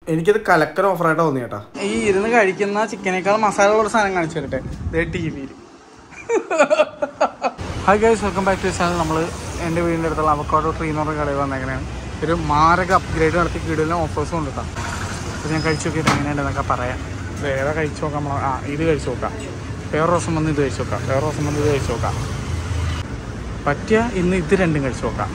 എനിക്കത് കലക്കര ഓഫറായിട്ട് തോന്നി കേട്ടാ ഈ ഇരുന്ന് കഴിക്കുന്ന ചിക്കനേക്കാൾ മസാല ഉള്ള സാധനം കാണിച്ചു തരട്ടെ ഇതേ ടി വിയിൽ hi guys welcome back to channel നമ്മൾ എൻ്റെ വീടിൻ്റെ അടുത്തുള്ള അവക്കാഡോ ട്രീ എന്ന് പറഞ്ഞ കടയിൽ വന്നേക്കണേ ഒരു മാരക അപ്ഗ്രേഡ് നടത്തി കീഴിലും ഓഫേഴ്സും ഉണ്ട് കേട്ടോ അപ്പോൾ ഞാൻ കഴിച്ചു നോക്കിയിട്ട് എങ്ങനെയുണ്ടെന്നൊക്കെ പറയാം വേറെ കഴിച്ചു നോക്കാം നമ്മൾ ആ ഇത് കഴിച്ചു നോക്കാം വേറെ ദിവസം വന്ന് ഇത് കഴിച്ചു നോക്കാം വേറെ ദിവസം വന്ന് ഇത് കഴിച്ചു നോക്കാം പറ്റിയ ഇന്ന് ഇത് രണ്ടും കഴിച്ചു നോക്കാം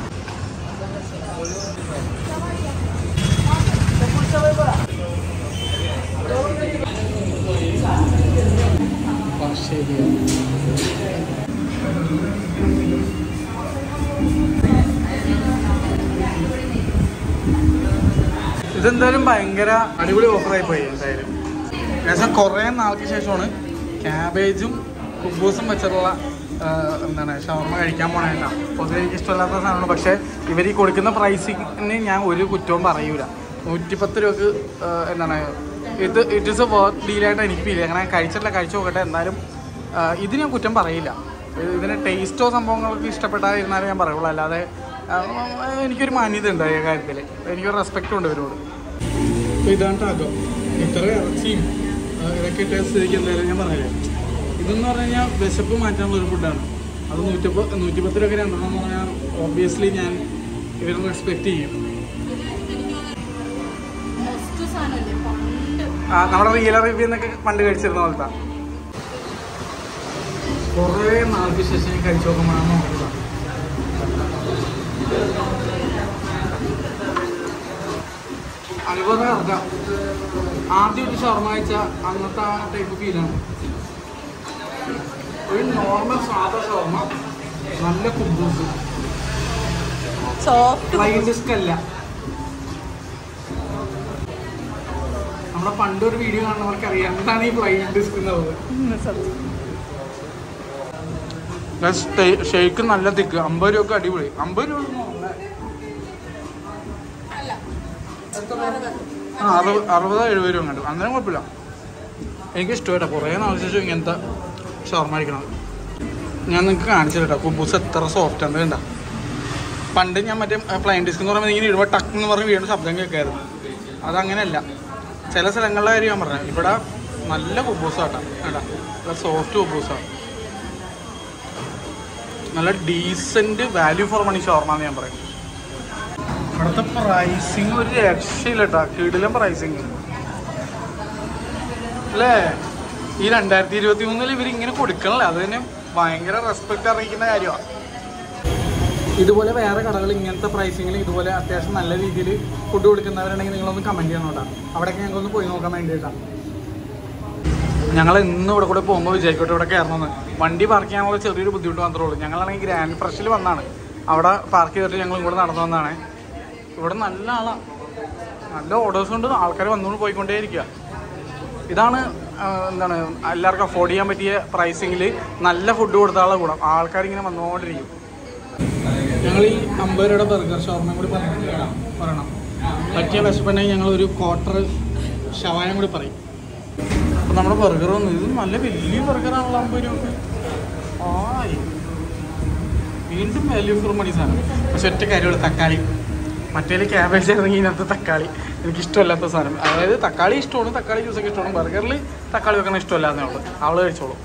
ശരിയാണ് ഇതെന്തായാലും ഭയങ്കര അടിപൊളി ഓഫറായി പോയി എന്തായാലും ഏകദേശം കുറേ നാൾക്ക് ശേഷമാണ് ക്യാബേജും കുബൂസും വെച്ചിട്ടുള്ള ആ, എന്താണ് ഷവർമ കഴിക്കാൻ പോണേട്ടാ പൊതുവെ എനിക്ക് ഇഷ്ടമില്ലാത്ത സാധനമാണ് പക്ഷേ ഇവർ ഈ കൊടുക്കുന്ന പ്രൈസിന് ഞാൻ ഒരു കുറ്റവും പറയൂല നൂറ്റിപ്പത്ത് രൂപക്ക് ആ, എന്താണ് ഇത് ഇറ്റ് ഇസ് എ വർത്ത് ഡീലായിട്ട് എനിക്ക് ഫീൽ അങ്ങനെ കഴിച്ചിട്ടില്ല കഴിച്ചു നോക്കട്ടെ എന്നാലും ആ, ഇത് ഞാൻ കുറ്റം പറയില്ല ഇത് ഇതിന് ടേസ്റ്റോ സംഭവങ്ങളൊക്കെ ഇഷ്ടപ്പെട്ടായിരുന്നാലും ഞാൻ പറയുള്ളൂ അല്ലാതെ ആ, എനിക്കൊരു മാന്യത ഉണ്ട് ഈ കാര്യത്തിൽ എനിക്കൊരു റെസ്പെക്റ്റ് ഉണ്ട് ഇവരോട് അപ്പോൾ ഇതാണ് ടാഗോ ഇത്ര ഇറച്ചിയും ആ, ഇതൊക്കെ ഇട്ട സ്ഥിതിക്ക് എന്തായാലും ഞാൻ പറഞ്ഞില്ലേ ഇതെന്ന് പറഞ്ഞു കഴിഞ്ഞാൽ വിശപ്പ് മാറ്റാനുള്ള ഒരു ഫുഡാണ് അത് നൂറ്റിപ്പ നൂറ്റിപ്പത്ത് രൂപ രണ്ടെണ്ണം എന്ന് പറഞ്ഞാൽ ഓബിയസ്ലി ഞാൻ ഇവരെ റെസ്പെക്റ്റ് ചെയ്യും ഫസ്റ്റ് സാധനമല്ലേ പണ്ട് ആ, നമ്മുടെ റിയൽ റിവ്യൂ എന്നൊക്കെ പണ്ട് കഴിച്ചിരുന്ന പോലത്തെ കുറേ നാൾക്ക് ശേഷം ഞാൻ കഴിച്ചു നോക്കുമ്പോഴാണ് നോക്കുക അനുഭവം ഇറക്കാം ആദ്യം ഒരു ഷവർമ കഴിച്ച അന്നത്തെ ആ ടൈപ്പ് ഫീലാണ് ഒരു നോർമൽ സാധാ ഷവർമ നല്ല കുബൂസ് സോഫ്റ്റ് ഫ്ലൈ ഡിസ്ക് അല്ല നമ്മുടെ പണ്ട് ഒരു വീഡിയോ കാണുന്നവർക്ക് അറിയാം എന്താണ് ഈ ഫ്ലൈ ഡിസ്ക് എന്നുള്ളത് ഷെയ്ക്ക് നല്ല തിക്ക് അമ്പത് രൂപക്ക് അടിപൊളി അമ്പത് രൂപ അല്ല ആ അറുപത് അറുപത് എഴുപത് രൂപ കണ്ടു അന്നേരം കുഴപ്പമില്ല എനിക്ക് ഇഷ്ടമായിട്ടാ കുറേ നാൾ ശേഷം ഇങ്ങനത്തെ ഷവർമ അടിക്കണം ഞാൻ നിങ്ങൾക്ക് കാണിച്ചു കേട്ടോ കുബൂസ് എത്ര സോഫ്റ്റ് ആണ് കണ്ട പണ്ട് ഞാൻ മറ്റേ പ്ലൈൻ ഡിസ്ക് എന്ന് പറയുമ്പോൾ ഇങ്ങനെ ഇടുമ്പോൾ ടക്ക് എന്ന് പറഞ്ഞ് വീണ്ടും ശബ്ദം കേൾക്കായിരുന്നു അതങ്ങനെയല്ല ചില സ്ഥലങ്ങളിലെ കാര്യം ഞാൻ പറഞ്ഞത് ഇവിടെ നല്ല കുബൂസാട്ടാ കേട്ടാ നല്ല സോഫ്റ്റ് കുബൂസാണ് നല്ല decent value for money shawarma എന്ന് ഞാൻ പറയും ഇവിടുത്തെ പ്രൈസിങ് ഒരു രക്ഷയില്ല കേട്ടോ കിടിലം പ്രൈസിങ് അല്ലേ ഈ രണ്ടായിരത്തി ഇരുപത്തി മൂന്നിൽ ഇവർ ഇങ്ങനെ കൊടുക്കണല്ലേ അത് തന്നെ ഭയങ്കര റെസ്പെക്ട് അറിയിക്കുന്ന കാര്യമാണ് ഇതുപോലെ വേറെ കടകൾ ഇങ്ങനത്തെ പ്രൈസിങ്ങിൽ ഇതുപോലെ അത്യാവശ്യം നല്ല രീതിയിൽ ഫുഡ് കൊടുക്കുന്നവരുണ്ടെങ്കിൽ നിങ്ങളൊന്ന് കമൻറ്റ് ചെയ്യണം കേട്ടോ അവിടെയൊക്കെ ഞങ്ങൾക്കൊന്ന് പോയി നോക്കാൻ വേണ്ടിയിട്ടാണ് ഞങ്ങൾ ഇന്ന് ഇവിടെ കൂടെ പോകുമ്പോൾ വിജയിക്കോട്ടെ ഇവിടെ കയറണമെന്ന് വണ്ടി പാർക്ക് ചെയ്യാനുള്ള ചെറിയൊരു ബുദ്ധിമുട്ട് മാത്രമേ ഉള്ളൂ ഞങ്ങളാണെങ്കിൽ ഗ്രാൻഡ് ഫ്രഷിൽ വന്നാണ് അവിടെ പാർക്ക് ചെയ്തിട്ട് ഞങ്ങൾ ഇങ്ങോട്ട് നടന്നു വന്നതാണ് ഇവിടെ നല്ല ആളാണ് നല്ല ഓർഡേഴ്സ് ഉണ്ട് ആൾക്കാർ വന്നുകൊണ്ട് പോയിക്കൊണ്ടേയിരിക്കുക ഇതാണ് ആ, എന്താണ് എല്ലാവർക്കും അഫോർഡ് ചെയ്യാൻ പറ്റിയ പ്രൈസിങ്ങിൽ നല്ല ഫുഡ് കൊടുത്താലുള്ള ഗുണം ആൾക്കാർ ഇങ്ങനെ വന്നുകൊണ്ടിരിക്കും ഞങ്ങൾ ഈ അമ്പത് രൂപയുടെ ബർഗർ ഷവർമയും കൂടി പറയണം പറയണം പറ്റിയ വിശപ്പുണ്ടെങ്കിൽ ഞങ്ങൾ ഒരു ക്വാർട്ടർ ഷവായം കൂടി പറയും അപ്പം നമ്മുടെ ബർഗർ വന്നു ഇത് നല്ല വലിയ ബർഗറാണല്ലോ അമ്പത് രൂപ ആയി വീണ്ടും വാല്യൂ ഫോർ മണി സാധനം പക്ഷെ ഒറ്റ കാര്യമുള്ളൂ തക്കാളി മറ്റേ ക്യാബേജ് ആയിരുന്നെങ്കിൽ ഇതിനകത്ത് തക്കാളി എനിക്ക് ഇഷ്ടമല്ലാത്ത സാധനം അതായത് തക്കാളി ഇഷ്ടമാണ് തക്കാളി ജ്യൂസൊക്കെ ഇഷ്ടമാണ് ബർഗറിൽ തക്കാളി വെക്കണ ഇഷ്ടമല്ലാന്നേ ഉള്ളൂ അവള് കഴിച്ചോളൂ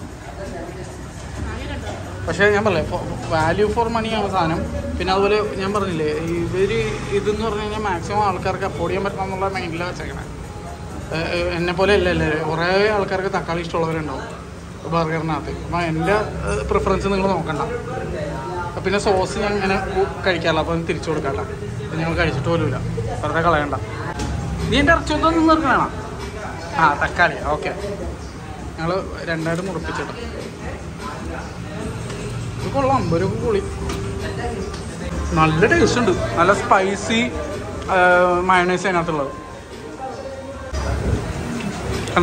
പക്ഷേ ഞാൻ പറഞ്ഞില്ലേ വാല്യൂ ഫോർ മണിയാണ് സാധനം പിന്നെ അതുപോലെ ഞാൻ പറഞ്ഞില്ലേ ഇവർ ഇതെന്ന് പറഞ്ഞു കഴിഞ്ഞാൽ മാക്സിമം ആൾക്കാർക്ക് അഫോർഡ് ചെയ്യാൻ പറ്റണം എന്നുള്ള മൈൻഡിലാണ് വെച്ചേക്കണേ എന്നെ പോലെ അല്ല അല്ലേ കുറേ ആൾക്കാർക്ക് തക്കാളി ഇഷ്ടമുള്ളവരുണ്ടാവും ബർഗറിനകത്ത് അപ്പം എൻ്റെ പ്രിഫറൻസ് നിങ്ങൾ നോക്കണ്ട പിന്നെ സോസ് ഞാൻ ഇങ്ങനെ ഉ- കഴിക്കാറില്ല അപ്പം തിരിച്ചു കൊടുക്കാട്ടോ അപ്പം ഞങ്ങൾ കഴിച്ചിട്ട് പോലുമില്ല വെറുതെ കളയണ്ട നീ എൻ്റെ ഇറച്ചി ഒന്നും നിർക്കണ ആ തക്കാളി ഓക്കെ ഞങ്ങൾ രണ്ടായിട്ട് മുറിപ്പിച്ചിട്ടോ ഇത് കൊള്ളാം അമ്പത് രൂപ പൊളി നല്ല ടേസ്റ്റ് ഉണ്ട് നല്ല സ്പൈസി മയണൈസ് അതിനകത്തുള്ളത് കണ്ട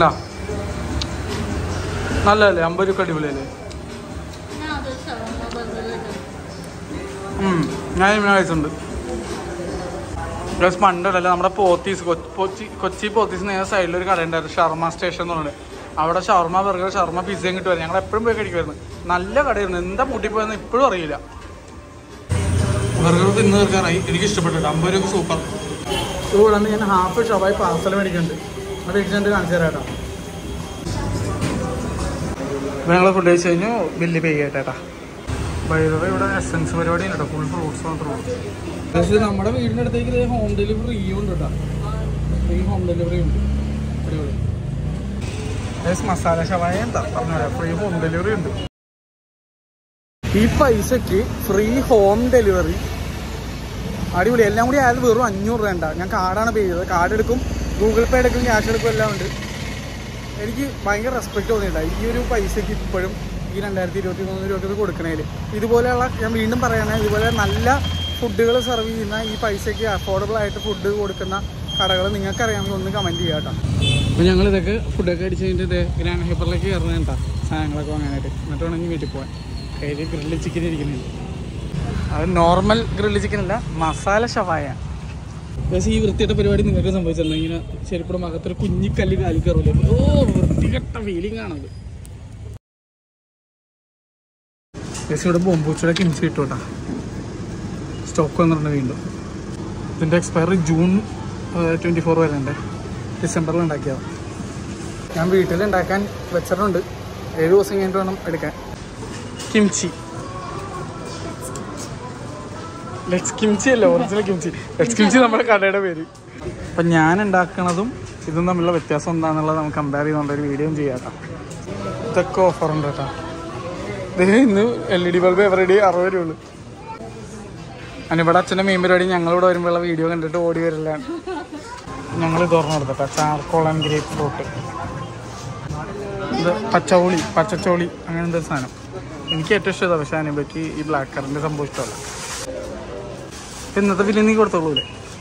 നല്ലതല്ലേ അമ്പത് രൂപ അടിപൊളിയല്ലേ ഞാൻ അത് ഷവർമ ബർഗർ ഉം, ഞാൻ ഇവിടെ കഴിച്ചിട്ടുണ്ട് പ്ലസ് പണ്ടല്ല നമ്മുടെ പോത്തീസ് കൊ- കൊച്ചി കൊച്ചി പോത്തീസ് നേരെ സൈഡിൽ ഒരു കട ഉണ്ടായിരുന്നു ഷർമ സ്റ്റേഷൻ എന്ന് പറഞ്ഞിട്ട് അവിടെ ഷവർമ ബർഗർ ഷവർമ പിസയും കിട്ടുമായിരുന്നു ഞങ്ങൾ എപ്പോഴും പോയി കഴിക്കുമായിരുന്നു നല്ല കടയായിരുന്നു എന്താ പൂട്ടിപ്പോയെന്ന് ഇപ്പോഴും അറിയില്ല ബർഗർ തിന്ന് തീർക്കാറായി എനിക്ക് ഇഷ്ടപ്പെട്ടു കേട്ടോ. അമ്പത് രൂപ സൂപ്പർ കൂടാണ്ട് ഞാൻ ഹാഫ് ഷവായി പാർസൽ മേടിക്കുന്നുണ്ട് അത് ഇട്ടിട്ട് കാണിച്ചു തരാം കേട്ടോ ഞങ്ങൾ ഫുഡ് കഴിച്ച് കഴിഞ്ഞു ബില്ല് പേ ചെയ്യട്ടേട്ടാ വൈകുന്നേരം ഇവിടെ എസൻസ് പരിപാടി ഉണ്ട് കേട്ടോ ഫുൾ ഫ്രൂട്ട്സ് മാത്രമേ ഉള്ളൂ പക്ഷേ നമ്മുടെ വീടിൻ്റെ അടുത്തേക്ക് ഹോം ഡെലിവറി ഉണ്ട് കേട്ടോ ഫ്രീ ഹോം ഡെലിവറി ഉണ്ട് അടിപൊളി Guys, മസാല ഷവായ എന്താ പറഞ്ഞുതരാം ഫ്രീ ഹോം ഡെലിവറി ഉണ്ട് ഈ പൈസക്ക് ഫ്രീ ഹോം ഡെലിവറി അടിപൊളി എല്ലാം കൂടി ആയത് വെറും അഞ്ഞൂറ് രൂപ ഉണ്ടാവും ഞാൻ കാർഡാണ് പേ ചെയ്തത് കാർഡ് എടുക്കും ഗൂഗിൾ പേ എടുക്കും ക്യാഷ് എടുക്കും എല്ലാം ഉണ്ട് എനിക്ക് ഭയങ്കര റെസ്പെക്ട് തോന്നിയിട്ടുണ്ട് ഈ ഒരു പൈസക്ക് ഇപ്പോഴും ഈ രണ്ടായിരത്തി ഇരുപത്തി മൂന്ന് രൂപ കൊടുക്കണേൽ ഇതുപോലെയുള്ള ഞാൻ വീണ്ടും പറയണേ ഇതുപോലെ നല്ല ഫുഡുകൾ സെർവ് ചെയ്യുന്ന ഈ പൈസയ്ക്ക് അഫോർഡബിൾ ആയിട്ട് ഫുഡ് കൊടുക്കുന്ന കടകൾ നിങ്ങൾക്ക് അറിയാമെങ്കിൽ ഒന്ന് കമൻറ്റ് ചെയ്യാം കേട്ടോ അപ്പോൾ ഞങ്ങൾ ഇതൊക്കെ ഫുഡൊക്കെ അടിച്ച് കഴിഞ്ഞിട്ട് ഗ്രാൻഡ് ഹൈപ്പറിലേക്ക് കയറുന്നത് കേട്ടോ സാധനങ്ങളൊക്കെ വാങ്ങാനായിട്ട് എന്നിട്ട് വേണമെങ്കിൽ വീട്ടിൽ പോകാൻ കയ്യിൽ ഗ്രില്ല് ചിക്കൻ ഇരിക്കുന്നുണ്ട് അത് നോർമൽ ഗ്രില്ല് ചിക്കൻ അല്ല മസാല ഷവായ പക്ഷേ ഈ വൃത്തിയുടെ പരിപാടി നിങ്ങൾക്ക് സംഭവിച്ചിട്ടുണ്ട് ഇങ്ങനെ ചെരുപ്പുടെ മകത്തൊരു കുഞ്ഞിക്കല്ല് കാലി കയറൂലേ ഓ വൃത്തികെട്ട ഫീലിംഗ് ആണത് പക്ഷേ ഇവിടെ ബോംബൂച്ചയുടെ കിംസി ഇട്ടു കേട്ടോ സ്റ്റോക്ക് വന്നിട്ടുണ്ട് വീണ്ടും ഇതിൻ്റെ എക്സ്പയറി ജൂൺ ട്വൻറ്റി ഫോർ വരെ ഉണ്ട് ഡിസംബറിൽ ഉണ്ടാക്കിയത് ഞാൻ വീട്ടിൽ ഉണ്ടാക്കാൻ വെച്ചിട്ടുണ്ട് ഏഴ് ദിവസം കഴിഞ്ഞിട്ട് വേണം എടുക്കാൻ കിംച്ചി ലെക്സ് കിംച്ചി അല്ല ഒറിജിനൽ കിംച്ചി ലെക്സ് കിംച്ചി നമ്മുടെ കടയുടെ പേര് അപ്പം ഞാൻ ഉണ്ടാക്കണതും ഇതും തമ്മിലുള്ള വ്യത്യാസം എന്താണെന്നുള്ളത് നമുക്ക് കമ്പയർ ചെയ്തുകൊണ്ട് ഒരു വീഡിയോ ചെയ്യാം കേട്ടോ ഇതൊക്കെ ഓഫർ ഉണ്ട് കേട്ടോ ഇത് ഇന്ന് L E D bulb everyday അറുപത് രൂപ ഉള്ളു ഇവിടെ അച്ഛൻ്റെ മെയിൻ പരിപാടി ഞങ്ങളിവിടെ വരുമ്പോഴുള്ള വീഡിയോ കണ്ടിട്ട് ഓടി വരില്ലാണ് ഞങ്ങൾ തുറന്നു കൊടുത്തട്ടോ ചാർക്കോൾ ആൻഡ് ഗ്രേപ്പ് ഫ്രൂട്ട് ഇത് പച്ചോളി പച്ചച്ചോളി അങ്ങനത്തെ ഒരു സാധനം എനിക്ക് ഏറ്റവും ഇഷ്ടമാണ് പക്ഷേ അനുഭവിക്ക് ഈ ബ്ലാക്ക് കറിൻ്റെ സംഭവം ഇഷ്ടമല്ല ഇന്നത്തെ ബില്ല് നീ കൊടുത്തോളൂല്ലേ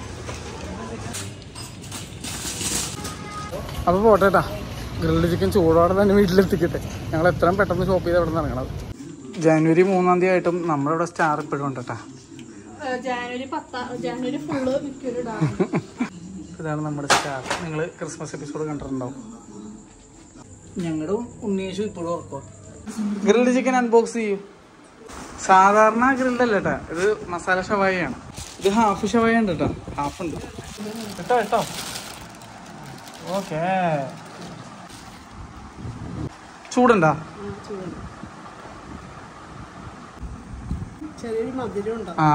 അപ്പോൾ പോട്ടെ കേട്ടാ ഗ്രിൽഡ് ചിക്കൻ ചൂടോടെ തന്നെ വീട്ടിലെത്തിക്കട്ടെ ഞങ്ങൾ എത്രയും പെട്ടെന്ന് ഷോപ്പ് ചെയ്ത് അവിടെ നിന്ന് ഇറങ്ങണത് ജനുവരി മൂന്നാം തീയതി ആയിട്ടും നമ്മുടെ ഇവിടെ സ്റ്റാർ ഇപ്പോഴും ഉണ്ട് കേട്ടാ ജാനുവരി പത്താം ജാനുവരി ഫുള്ള് മിക്കൊരു ഇടാം ഇതാണ് നമ്മുടെ സ്റ്റാർ നിങ്ങൾ ക്രിസ്മസ് എപ്പിസോഡ് കണ്ടിട്ടുണ്ടാവും ഞങ്ങളുടെ ഉണ്ണീഷു ഇപ്പോഴും ഓർക്കോ ഗ്രിൽഡ് ചിക്കൻ അൺബോക്സ് ചെയ്യൂ സാധാരണ ഗ്രിൽഡ് അല്ല കേട്ടാ ഇത് മസാല ഷവായിയാണ് ഇത് ഹാഫ് ഷവായ ഉണ്ട് കേട്ടോ ഹാഫ് ഉണ്ട് കേട്ടോ കേട്ടോ ഓക്കേ ചൂടുണ്ടാ ചെറിയൊരു മധുരം ഉണ്ടോ ആ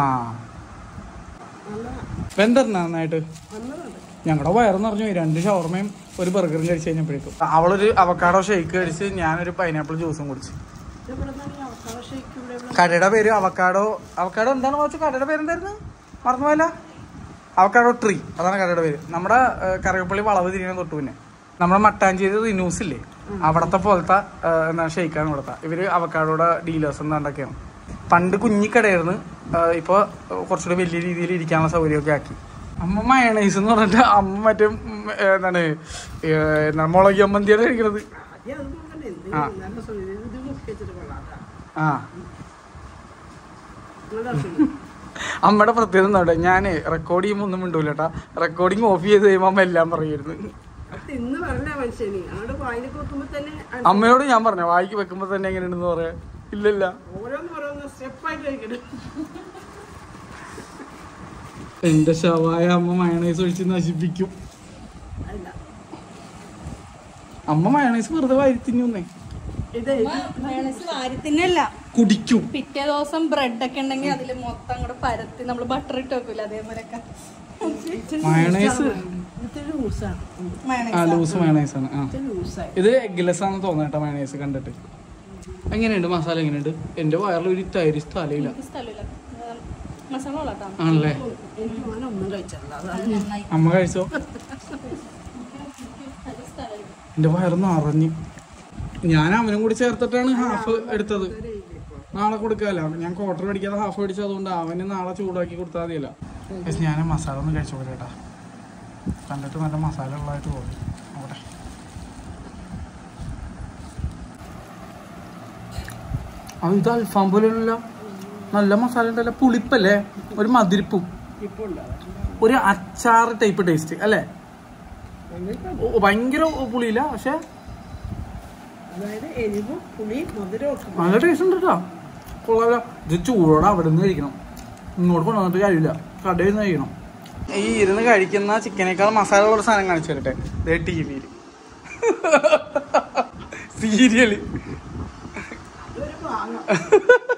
വെന്തറിന നന്നായിട്ട് ഞങ്ങളുടെ വയറെന്ന് പറഞ്ഞു പോയി രണ്ട് ഷവർമയും ഒരു ബർഗറും കഴിച്ച് കഴിഞ്ഞപ്പോഴേക്കും അവളൊരു അവക്കാടോ ഷേക്ക് കഴിച്ച് ഞാനൊരു പൈനാപ്പിൾ ജ്യൂസും കുടിച്ചു കടയുടെ പേര് അവക്കാടോ അവക്കാടോ എന്താണ് വെച്ചാൽ കടയുടെ പേര് എന്തായിരുന്നു മറന്നുപോയല്ല അവക്കാടോ ട്രീ അതാണ് കടയുടെ പേര് നമ്മുടെ ഏഹ്, കറിവേപ്പള്ളി വളവ് തിരിയണ തൊട്ട് പിന്നെ നമ്മുടെ മട്ടാഞ്ചേരി റിന്യൂസ് ഇല്ലേ അവിടത്തെ പോലത്തെ ഏഹ്, എന്താ ഷെയ്ക്കാണ് ഇവിടുത്തെ ഇവര് അവക്കാടോടെ ഡീലേഴ്സ് എന്താണ്ടൊക്കെയാണ് പണ്ട് കുഞ്ഞിക്കടയായിരുന്നു ഏഹ്, ഇപ്പൊ കുറച്ചുകൂടി വലിയ രീതിയിൽ ഇരിക്കാനുള്ള സൗകര്യമൊക്കെ ആക്കി അമ്മ മയണൈസ് എന്ന് പറഞ്ഞിട്ട് അമ്മ മറ്റേ ഉം, ഏഹ്, എന്താണ് ഏഹ്, എന്താണ് മുളക് അമ്മന്തിയാണ് കഴിക്കുന്നത് ആ ആ അമ്മയുടെ പ്രത്യേകത എന്താ ഞാൻ റെക്കോർഡ് ചെയ്യുമ്പോൾ ഒന്നും മിണ്ടൂല കേട്ടാ റെക്കോർഡിങ് ഓഫ് ചെയ്ത് കഴിയുമ്പോൾ അമ്മ എല്ലാം പറയുമായിരുന്നു ഇന്ന് പറഞ്ഞ മനുഷ്യന് അങ്ങോട്ട് വായിലേക്ക് വെക്കുമ്പോ തന്നെ അമ്മയോട് ഞാൻ പറഞ്ഞു വായിക്ക് വെക്കുമ്പോൾ തന്നെ എങ്ങനെയുണ്ടെന്ന് പറയാ ഇല്ലല്ല ഓരോന്ന് ഓരോന്ന് സ്റ്റെപ്പായിട്ട് കഴിക്കണം എന്റെ ശവായ അമ്മ മയണൈസ് ഒഴിച്ച് നശിപ്പിക്കും അല്ല അമ്മ മയണൈസ് വെറുതെ വാരിത്തിന്നേ ഇത് മയണൈസ് വാരത്തിനല്ല കുടിക്കും പിറ്റേ ദിവസം ബ്രെഡ് ഒക്കെ ഉണ്ടെങ്കിൽ അതിൽ മൊത്തം കൂടെ പരത്തി നമ്മൾ ബട്ടർ ഇട്ട് വെക്കൂല അതേപോലെയൊക്കെ മയണൈസ് ഇത്തിരി ലൂസാണ് ആ മയണൈസ് ലൂസ് മയണൈസ് ആണ് ആ ഇത്തിരി ലൂസായി ഇത് എഗ്ലെസ് ആണെന്ന് തോന്നട്ടോ മയണൈസ് കണ്ടിട്ട് എങ്ങനെയുണ്ട് മസാല എങ്ങനെയുണ്ട് എന്റെ വയറിൽ ഒരു തൈര് സ്ഥലമില്ല എനിക്ക് സ്ഥലമില്ല മസാല ഉള്ളതാ ആണല്ലേ എനിക്ക് മോനെ ഒന്നും കഴിച്ചില്ല അതാണ് അമ്മ കഴിച്ചോ എന്റെ വയറ് നിറഞ്ഞു ഞാൻ അവനും കൂടി ചേർത്തിട്ടാണ് ഹാഫ് എടുത്തത് നാളെ കൊടുക്കാമല്ലോ ഞാൻ ക്വാർട്ടർ മേടിക്കാതെ ഹാഫ് മേടിച്ചത് അതുകൊണ്ട് അവന് നാളെ ചൂടാക്കി കൊടുത്താൽ മതിയല്ലോ പക്ഷെ ഞാൻ മസാല ഒന്ന് കഴിച്ചു പോലെട്ടാ കണ്ടിട്ട് നല്ല മസാല ഉള്ളതായിട്ട് തോന്നി അവിടെ അത് ഇത് അൽഫാം പോലെയല്ല നല്ല മസാല ഉണ്ടല്ലോ പുളിപ്പല്ലേ ഒരു മതിരിപ്പും ഇപ്പൊ ഉണ്ടാവും ഒരു അച്ചാർ ടൈപ്പ് ടേസ്റ്റ് അല്ലേ ഓ, ഭയങ്കര പുളിയില്ല പക്ഷെ അതായത് എരിവും പുളി മധുരവും ഒക്കെ നല്ല ടേസ്റ്റ് ഉണ്ട് കേട്ടോ കൊള്ളാവില്ല ഇത് ചൂടോടെ അവിടെ നിന്ന് കഴിക്കണം ഇങ്ങോട്ട് കൊണ്ടുവന്നിട്ട് കാര്യമില്ല കടയിൽ നിന്ന് കഴിക്കണം ഈ ഇരുന്ന് കഴിക്കുന്ന ചിക്കനേക്കാൾ മസാല ഉള്ള സാധനം കാണിച്ചു തരട്ടെ ദേ ടി വിയിൽ സീരിയല് അതൊരു വാങ്ങാം